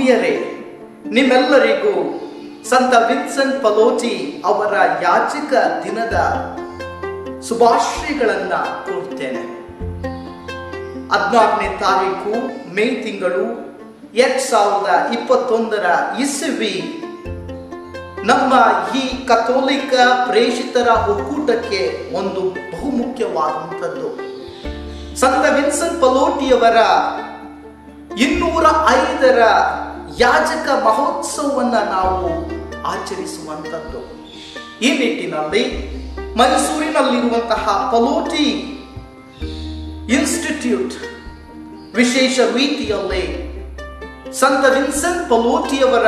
ಆತ್ಮೀಯರೇ ನಿಮ್ಮೆಲ್ಲರಿಗೂ ಸಂತ ವಿನ್ಸೆಂಟ್ ಪಲೋಟಿ ಅವರ ಯಾಚಿಕ ದಿನದ ಶುಭಾಶಯಗಳನ್ನ ಕೋರ್ತೇನೆ ಹದಿನಾರನೇ ತಾರೀಕು ಮೇ ತಿಂಗಳು ಎರಡ್ ಸಾವಿರದ ಇಪ್ಪತ್ತೊಂದರ ಇಸವಿ ನಮ್ಮ ಈ ಕಥೋಲಿಕ ಪ್ರೇಷಿತರ ಒಕ್ಕೂಟಕ್ಕೆ ಒಂದು ಬಹುಮುಖ್ಯವಾದಂಥದ್ದು ಸಂತ ವಿನ್ಸೆಂಟ್ ಪಲೋಟಿಯವರ ಇನ್ನೂರ ಐದರ ಯಾಜಕ ಮಹೋತ್ಸವವನ್ನ ನಾವು ಆಚರಿಸುವಂಥದ್ದು ಈ ನಿಟ್ಟಿನಲ್ಲಿ ಮೈಸೂರಿನಲ್ಲಿರುವಂತಹ ಪಲೋಟಿ ಇನ್ಸ್ಟಿಟ್ಯೂಟ್ ವಿಶೇಷ ರೀತಿಯಲ್ಲಿ ಸಂತ ವಿನ್ಸೆಂಟ್ ಪಲೋಟಿಯವರ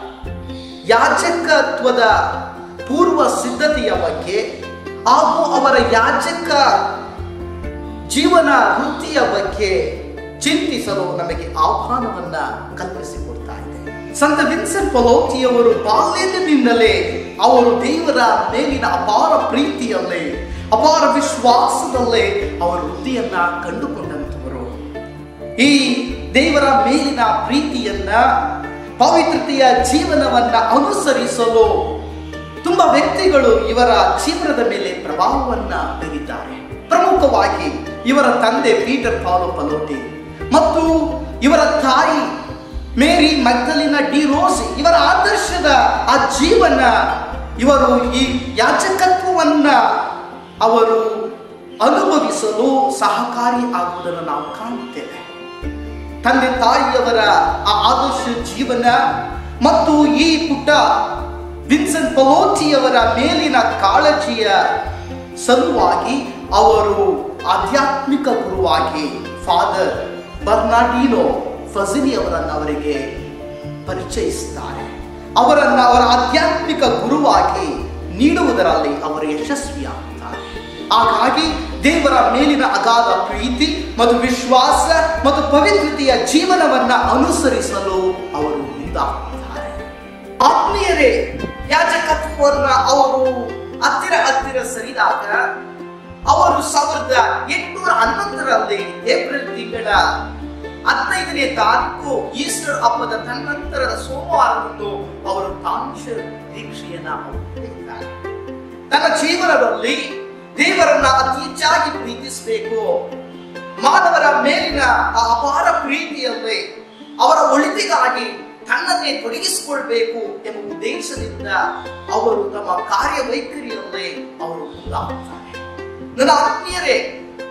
ಯಾಜಕತ್ವದ ಪೂರ್ವ ಸಿದ್ಧತೆಯ ಬಗ್ಗೆ ಹಾಗೂ ಅವರ ಯಾಜಕ ಜೀವನ ವೃತ್ತಿಯ ಬಗ್ಗೆ ಚಿಂತಿಸಲು ನಮಗೆ ಆಹ್ವಾನವನ್ನ ಕಲ್ಪಿಸಿಕೊಡ್ತಾ ಇದೆ ಸಂತ ವಿನ್ಸೆಂಟ್ ಪಲೋಟಿಯವರು ಬಾಲ್ಯದಿಂದಲೇ ಅವರು ದೇವರ ಮೇಲಿನ ಅಪಾರ ಪ್ರೀತಿಯಲ್ಲೇ ಅಪಾರ ವಿಶ್ವಾಸದಲ್ಲೇ ಅವರ ವೃತ್ತಿಯನ್ನ ಕಂಡುಕೊಂಡಂತವರು ಈ ದೇವರ ಮೇಲಿನ ಪ್ರೀತಿಯನ್ನ ಪವಿತ್ರತೆಯ ಜೀವನವನ್ನ ಅನುಸರಿಸಲು ತುಂಬಾ ವ್ಯಕ್ತಿಗಳು ಇವರ ಜೀವನದ ಮೇಲೆ ಪ್ರಭಾವವನ್ನ ಬೀರಿದ್ದಾರೆ ಪ್ರಮುಖವಾಗಿ ಇವರ ತಂದೆ ಪೀಟರ್ ಪಾಲೋ ಪಲೋಟಿ ಮತ್ತು ಇವರ ತಾಯಿ ಮೇರಿ ಮಗ್ದಲಿನ ಡಿ ರೋಸ್ ಇವರ ಆದರ್ಶದ ಆ ಜೀವನ ಇವರು ಈ ಯಾಚಕತ್ವವನ್ನ ಅವರು ಅನುಭವಿಸಲು ಸಹಕಾರಿ ಆಗುವುದನ್ನು ನಾವು ಕಾಣುತ್ತೇವೆ ತಂದೆ ತಾಯಿಯವರ ಆ ಆದರ್ಶ ಜೀವನ ಮತ್ತು ಈ ಪುಟ್ಟ ವಿನ್ಸೆಂಟ್ ಪಲೋಟಿಯವರ ಮೇಲಿನ ಕಾಳಜಿಯ ಸಲುವಾಗಿ ಅವರು ಆಧ್ಯಾತ್ಮಿಕ ಗುರುವಾಗಿ ಫಾದರ್ ಬರ್ನಾಡಿನೋ ಫಜಿನಿ ಅವರನ್ನು ಅವರಿಗೆ ಪರಿಚಯಿಸುತ್ತಾರೆ ಅವರನ್ನು ಅವರ ಆಧ್ಯಾತ್ಮಿಕ ಗುರುವಾಗಿ ನೀಡುವುದರಲ್ಲಿ ಅವರು ಯಶಸ್ವಿಯಾಗುತ್ತಾರೆ ಹಾಗಾಗಿ ದೇವರ ಮೇಲಿನ ಅಗಾಧ ಪ್ರೀತಿ ಮತ್ತು ವಿಶ್ವಾಸ ಮತ್ತು ಪವಿತ್ರತೆಯ ಜೀವನವನ್ನ ಅನುಸರಿಸಲು ಅವರು ಮುಂದಾಗುತ್ತಾರೆ ಆತ್ಮೀಯರೇ ಯಾಜಕತ್ವವನ್ನ ಅವರು ಹತ್ತಿರ ಹತ್ತಿರ ಸರಿದಾಗ ಅವರು ಸಾವಿರದ ಎಂಟುನೂರ ಹನ್ನೊಂದರಲ್ಲಿ ಏಪ್ರಿಲ್ ತಿಂಗಳ ಹದಿನೈದನೇ ತಾರೀಕು ಈಸ್ಟರ್ ಹಬ್ಬದ ತನ್ನಂತರದ ಸೋಮವಾರದಂದು ಅವರು ತಾಂಶ ದೀಕ್ಷೆಯನ್ನ ಅವರು ಪಡೆಯುತ್ತಾರೆ ತನ್ನ ಜೀವನದಲ್ಲಿ ದೇವರನ್ನ ಅತಿ ಹೆಚ್ಚಾಗಿ ಪ್ರೀತಿಸಬೇಕು ಮಾನವರ ಮೇಲಿನ ಆ ಅಪಾರ ಪ್ರೀತಿಯಲ್ಲಿ ಅವರ ಒಳಿತಿಗಾಗಿ ತನ್ನನ್ನೇ ತೊಡಗಿಸಿಕೊಳ್ಬೇಕು ಎಂಬ ಉದ್ದೇಶದಿಂದ ಅವರು ತಮ್ಮ ಕಾರ್ಯವೈಖರಿಯಲ್ಲಿ ಅವರು ಮುಂದಾಗುತ್ತಾರೆ ನನ್ನ ಆತ್ಮೀಯರೇ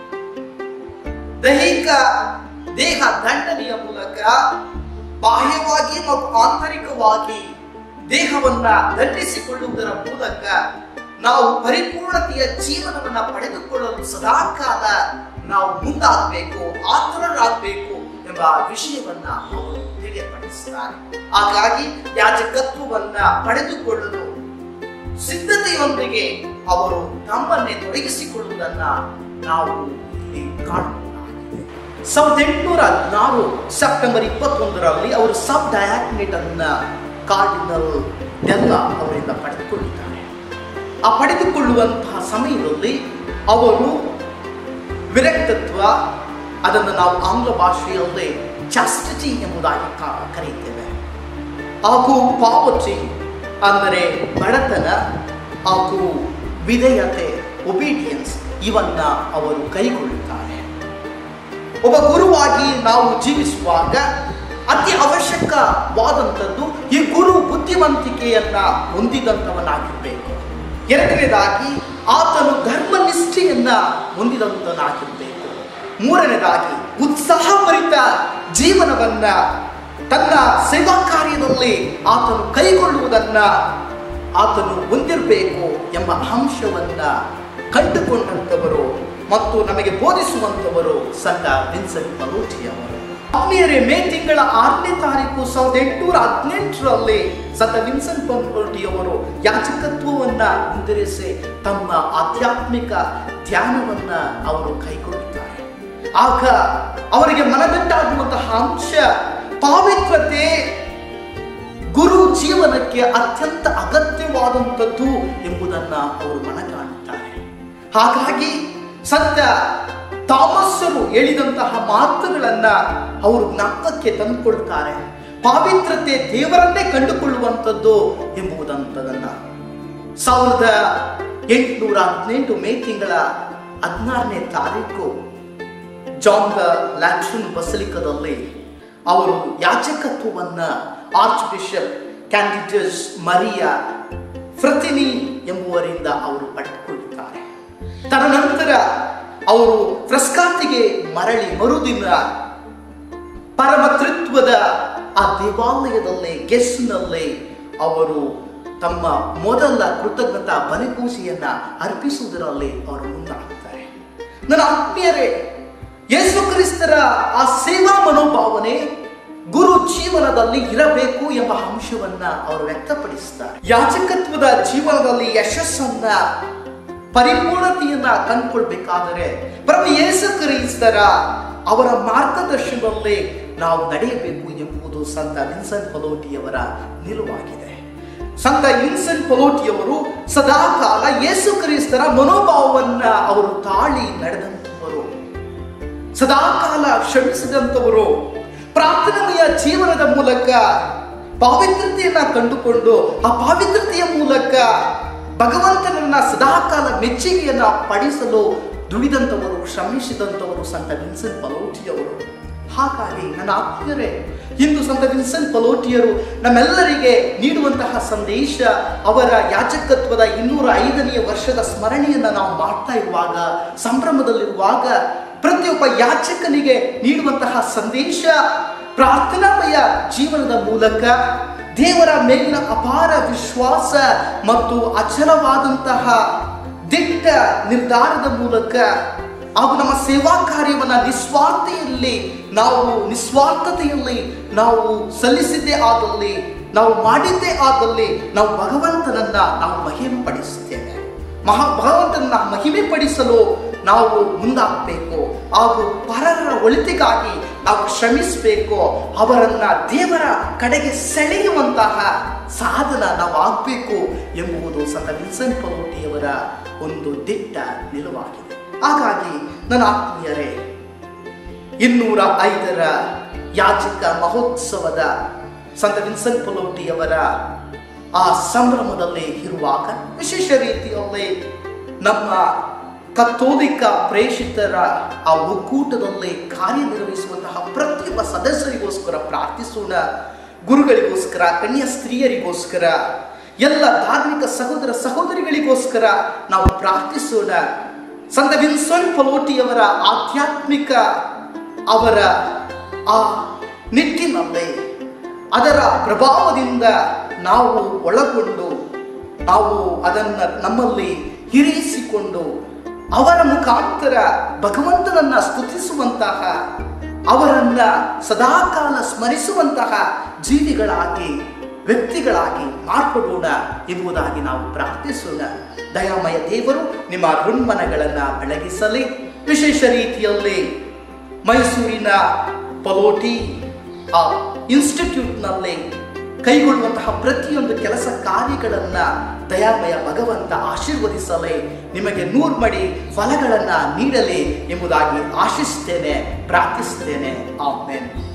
ದೈಹಿಕ ದೇಹ ದಂಡನೆಯ ಮೂಲಕ ಬಾಹ್ಯವಾಗಿ ಮತ್ತು ಆಂತರಿಕವಾಗಿ ದೇಹವನ್ನ ದಂಡಿಸಿಕೊಳ್ಳುವುದರ ಮೂಲಕ ನಾವು ಪರಿಪೂರ್ಣತೆಯ ಜೀವನವನ್ನ ಪಡೆದುಕೊಳ್ಳಲು ಸದಾಕಾಲ ನಾವು ಮುಂದಾಗಬೇಕು ಆತುರರಾಗಬೇಕು ಎಂಬ ವಿಷಯವನ್ನ ಅವರು ತಿಳಿಯಪಡಿಸುತ್ತಾರೆ ಹಾಗಾಗಿ ಯಾಜಕತ್ವವನ್ನ ಪಡೆದುಕೊಳ್ಳಲು ಸಿದ್ಧತೆಯೊಂದಿಗೆ ಅವರು ತಮ್ಮನ್ನೇ ತೊಡಗಿಸಿಕೊಳ್ಳುವುದನ್ನ ನಾವು ಇಲ್ಲಿ ಕಾಣಬಹುದಾಗಿದೆ ಸಾವಿರದ ಎಂಟುನೂರ ಹದಿನಾರು ಸೆಪ್ಟೆಂಬರ್ ಇಪ್ಪತ್ತೊಂದರಲ್ಲಿ ಅವರು ಸಬ್ ಡಯಾಕ್ನೇಟ್ ಅನ್ನ ಕಾರ್ಡಿನಲ್ ಡೆಲ್ಲ ಅವರಿಂದ ಪಡೆದುಕೊಳ್ಳುತ್ತಾರೆ ಆ ಪಡೆದುಕೊಳ್ಳುವಂತಹ ಸಮಯದಲ್ಲಿ ಅವರು ವಿರಕ್ತತ್ವ ಅದನ್ನು ನಾವು ಆಂಗ್ಲ ಭಾಷೆಯಲ್ಲಿ ಚಾಸ್ಟಿಟಿ ಎಂಬುದಾಗಿ ಕಾ- ಕರೆಯುತ್ತೇವೆ ಹಾಗೂ ಪಾವರ್ಟಿ ಅಂದರೆ ಬಡತನ ಹಾಗೂ ವಿಧೇಯತೆ ಒಬೀಡಿಯನ್ಸ್ ಇವನ್ನ ಅವರು ಕೈಗೊಳ್ಳುತ್ತಾರೆ ಒಬ್ಬ ಗುರುವಾಗಿ ನಾವು ಜೀವಿಸುವಾಗ ಅತಿ ಅವಶ್ಯಕವಾದಂಥದ್ದು ಈ ಗುರು ಬುದ್ಧಿವಂತಿಕೆಯನ್ನ ಹೊಂದಿದಂಥವನಾಗಿರಬೇಕು ಎರಡನೇದಾಗಿ ಆತನು ಧರ್ಮನಿಷ್ಠೆಯನ್ನ ಹೊಂದಿದಂತನಾಗಿರಬೇಕು ಮೂರನೇದಾಗಿ ಉತ್ಸಾಹಭರಿತ ಜೀವನವನ್ನ ತನ್ನ ಸೇವಾ ಕಾರ್ಯದಲ್ಲಿ ಆತನು ಕೈಗೊಳ್ಳುವುದನ್ನ ಆತನು ಹೊಂದಿರಬೇಕು ಎಂಬ ಅಂಶವನ್ನ ಕಂಡುಕೊಂಡಂಥವರು ಮತ್ತು ನಮಗೆ ಬೋಧಿಸುವಂಥವರು ಸಂತ ವಿನ್ಸೆಂಟ್ ಪಲೋಟಿ ಅವರು ಆತ್ಮೀಯರೇ ಮೇ ತಿಂಗಳ ಆರನೇ ತಾರೀಕು ಸಾವಿರದ ಎಂಟುನೂರ ಹದಿನೆಂಟರಲ್ಲಿ ಸಂತ ವಿನ್ಸೆಂಟ್ ಪಲೋಟಿ ಅವರು ಯಾಚಕತ್ವವನ್ನ ಮುಂದುವರಿಸಿ ತಮ್ಮ ಆಧ್ಯಾತ್ಮಿಕ ಧ್ಯಾನವನ್ನ ಅವರು ಕೈಗೊಳ್ಳುತ್ತಾರೆ ಆಗ ಅವರಿಗೆ ಮನದಟ್ಟಾಗುವಂತಹ ಅಂಶ ಪಾವಿತ್ರತೆ ಗುರು ಜೀವನಕ್ಕೆ ಅತ್ಯಂತ ಅಗತ್ಯವಾದಂಥದ್ದು ಎಂಬುದನ್ನ ಅವರು ಮನಗಾಣುತ್ತಾರೆ ಹಾಗಾಗಿ ಸಂತ ಥಾಮಸ್ಸರು ಹೇಳಿದಂತಹ ಮಾತುಗಳನ್ನ ಅವರು ಜ್ಞಾಪಕಕ್ಕೆ ತಂದುಕೊಳ್ತಾರೆ ಪಾವಿತ್ರತೆ ದೇವರನ್ನೇ ಕಂಡುಕೊಳ್ಳುವಂಥದ್ದು ಎಂಬುದಂತದನ್ನ ಸಾವಿರದ ಎಂಟುನೂರ ಹದಿನೆಂಟು ಮೇ ತಿಂಗಳ ಹದಿನಾರನೇ ತಾರೀಕು ಜಾನ್ ದ ಲ್ಯಾಟ್ರಿನ್ ಬಸಲಿಕದಲ್ಲಿ ಅವರು ಯಾಚಕತ್ವವನ್ನ archbishop Candidus Maria Frattini ಎಂಬುವರಿಂದ ಅವರು ಪಡೆದುಕೊಳ್ಳುತ್ತಾರೆ ತದನಂತರ ಅವರು ಫ್ರಸ್ಕಾತಿಗೆ ಮರಳಿ ಮರುದಿನ ಪರಮತೃತ್ವದ ಆ ದೇವಾಲಯದಲ್ಲೇ ಗೆಸ್ಟ್ನಲ್ಲೇ ಅವರು ತಮ್ಮ ಮೊದಲ ಕೃತಜ್ಞತಾ ಬಲಿಪೂಜೆಯನ್ನ ಅರ್ಪಿಸುವುದರಲ್ಲಿ ಅವರು ಮುಂದಾಗುತ್ತಾರೆ ನನ್ನ ಆತ್ಮೀಯರೇ ಯೇಸು ಕ್ರಿಸ್ತರ ಆ ಸೇವಾ ಮನೋಭಾವನೆ ಗುರು ಜೀವನದಲ್ಲಿ ಇರಬೇಕು ಎಂಬ ಅಂಶವನ್ನ ಅವರು ವ್ಯಕ್ತಪಡಿಸ್ತಾರೆ ಯಾಚಕತ್ವದ ಜೀವನದಲ್ಲಿ ಯಶಸ್ಸನ್ನ ಪರಿಪೂರ್ಣತೆಯನ್ನ ಕಂಡುಕೊಳ್ಬೇಕಾದರೆ ಪ್ರಭು ಯೇಸು ಕ್ರಿಸ್ತರ ಅವರ ಮಾರ್ಗದರ್ಶನದಲ್ಲಿ ನಾವು ನಡೆಯಬೇಕು ಎಂಬುದು ಸಂತ ವಿನ್ಸೆಂಟ್ ಪಲೋಟಿಯವರ ನಿಲುವಾಗಿದೆ ಸಂತ ವಿನ್ಸೆಂಟ್ ಪಲೋಟಿಯವರು ಸದಾಕಾಲ ಯೇಸು ಕ್ರಿಸ್ತರ ಮನೋಭಾವವನ್ನ ಅವರು ತಾಳಿ ನಡೆದಂಥವರು ಸದಾಕಾಲ ಶ್ರಮಿಸಿದಂಥವರು ಪ್ರಾರ್ಥನೆಯ ಜೀವನದ ಮೂಲಕ ಪಾವಿತ್ರತೆಯನ್ನ ಕಂಡುಕೊಂಡು ಆ ಪಾವಿತ್ರತೆಯ ಮೂಲಕ ಭಗವಂತನನ್ನ ಸದಾಕಾಲ ಮೆಚ್ಚುಗೆಯನ್ನ ಪಡಿಸಲು ದುಡಿದಂಥವರು ಶ್ರಮಿಸಿದಂಥವರು ಸಂತ ವಿನ್ಸೆಂಟ್ ಪಲೋಟಿಯವರು ಹಾಗಾಗಿ ನನ್ನ ಆತ್ಮೀಯರೇ ಇಂದು ಸಂತ ವಿನ್ಸೆಂಟ್ ಪಲೋಟಿಯರು ನಮ್ಮೆಲ್ಲರಿಗೆ ನೀಡುವಂತಹ ಸಂದೇಶ ಅವರ ಯಾಚಕತ್ವದ ಇನ್ನೂರ ಐದನೆಯ ವರ್ಷದ ಸ್ಮರಣೆಯನ್ನ ನಾವು ಮಾಡ್ತಾ ಇರುವಾಗ ಸಂಭ್ರಮದಲ್ಲಿರುವಾಗ ಪ್ರತಿಯೊಬ್ಬ ಯಾಚಕನಿಗೆ ನೀಡುವಂತಹ ಸಂದೇಶ ಪ್ರಾರ್ಥನಾಮಯ ಜೀವನದ ಮೂಲಕ ದೇವರ ಮೇಲಿನ ಅಪಾರ ವಿಶ್ವಾಸ ಮತ್ತು ಅಚಲವಾದಂತಹ ದಿಟ್ಟ ನಿರ್ಧಾರದ ಮೂಲಕ ಹಾಗೂ ನಮ್ಮ ಸೇವಾ ಕಾರ್ಯವನ್ನ ನಿಸ್ವಾರ್ಥೆಯಲ್ಲಿ ನಾವು ನಿಸ್ವಾರ್ಥತೆಯಲ್ಲಿ ನಾವು ಸಲ್ಲಿಸಿದ್ದೇ ಆದಲ್ಲಿ ನಾವು ಮಾಡಿದ್ದೇ ಆದಲ್ಲಿ ನಾವು ಭಗವಂತನನ್ನ ನಾವು ಮಹಿಮೆ ಪಡಿಸುತ್ತೇವೆ ಮಹಾ ಭಗವಂತನನ್ನ ಮಹಿಮೆ ಪಡಿಸಲು ನಾವು ಮುಂದಾಗಬೇಕು ಹಾಗೂ ಪರರ ಒಳಿತಿಗಾಗಿ ನಾವು ಶ್ರಮಿಸಬೇಕು ಅವರನ್ನ ದೇವರ ಕಡೆಗೆ ಸೆಳೆಯುವಂತಹ ಸಾಧನ ನಾವು ಆಗಬೇಕು ಎಂಬುದು ಸಂತ ವಿನ್ಸೆಂಟ್ ಪಲೋಟಿಯವರ ಒಂದು ದಿಟ್ಟ ನಿಲುವಾಗಿದೆ ಹಾಗಾಗಿ ನನ್ನ ಆತ್ಮೀಯರೇ ಇನ್ನೂರ ಐದರ ಯಾಚಕ ಮಹೋತ್ಸವದ ಸಂತ ವಿನ್ಸೆಂಟ್ ಪಲೋಟಿಯವರ ಆ ಸಂಭ್ರಮದಲ್ಲಿ ಇರುವಾಗ ವಿಶೇಷ ರೀತಿಯಲ್ಲಿ ನಮ್ಮ ಕತ್ತೋಲಿಕ ಪ್ರೇಷಿತರ ಆ ಒಕ್ಕೂಟದಲ್ಲಿ ಕಾರ್ಯನಿರ್ವಹಿಸುವಂತಹ ಪ್ರತಿಯೊಬ್ಬ ಸದಸ್ಯರಿಗೋಸ್ಕರ ಪ್ರಾರ್ಥಿಸೋಣ ಗುರುಗಳಿಗೋಸ್ಕರ ಕನ್ಯಾ ಸ್ತ್ರೀಯರಿಗೋಸ್ಕರ ಎಲ್ಲ ಧಾರ್ಮಿಕ ಸಹೋದರ ಸಹೋದರಿಗಳಿಗೋಸ್ಕರ ನಾವು ಪ್ರಾರ್ಥಿಸೋಣ ಸಂತ ವಿನ್ಸೆಂಟ್ ಪಲೋಟಿಯವರ ಆಧ್ಯಾತ್ಮಿಕ ಅವರ ಆ ನಿಟ್ಟಿನಲ್ಲಿ ಅದರ ಪ್ರಭಾವದಿಂದ ನಾವು ಒಳಗೊಂಡು ನಾವು ಅದನ್ನ ನಮ್ಮಲ್ಲಿ ಹಿರಿಯಿಸಿಕೊಂಡು ಅವರ ಮುಖಾಂತರ ಭಗವಂತನನ್ನ ಸ್ತುತಿಸುವಂತಹ ಅವರನ್ನ ಸದಾಕಾಲ ಸ್ಮರಿಸುವಂತಹ ಜೀವಿಗಳಾಗಿ ವ್ಯಕ್ತಿಗಳಾಗಿ ಮಾರ್ಪಡೋಣ ಎಂಬುದಾಗಿ ನಾವು ಪ್ರಾರ್ಥಿಸೋಣ ದಯಾಮಯ ದೇವರು ನಿಮ್ಮ ಋಣ್ಮನಗಳನ್ನ ಬೆಳಗಿಸಲಿ ವಿಶೇಷ ರೀತಿಯಲ್ಲಿ ಮೈಸೂರಿನ ಪಲೋಟಿ ಆ ಇನ್ಸ್ಟಿಟ್ಯೂಟ್ನಲ್ಲಿ ಕೈಗೊಳ್ಳುವಂತಹ ಪ್ರತಿಯೊಂದು ಕೆಲಸ ಕಾರ್ಯಗಳನ್ನ ದಯಾಮಯ ಭಗವಂತ ಆಶೀರ್ವದಿಸಲಿ ನಿಮಗೆ ನೂರ್ಮಡಿ ಫಲಗಳನ್ನ ನೀಡಲಿ ಎಂಬುದಾಗಿ ಆಶಿಸ್ತೇನೆ ಪ್ರಾರ್ಥಿಸ್ತೇನೆ ಆಮೇನ್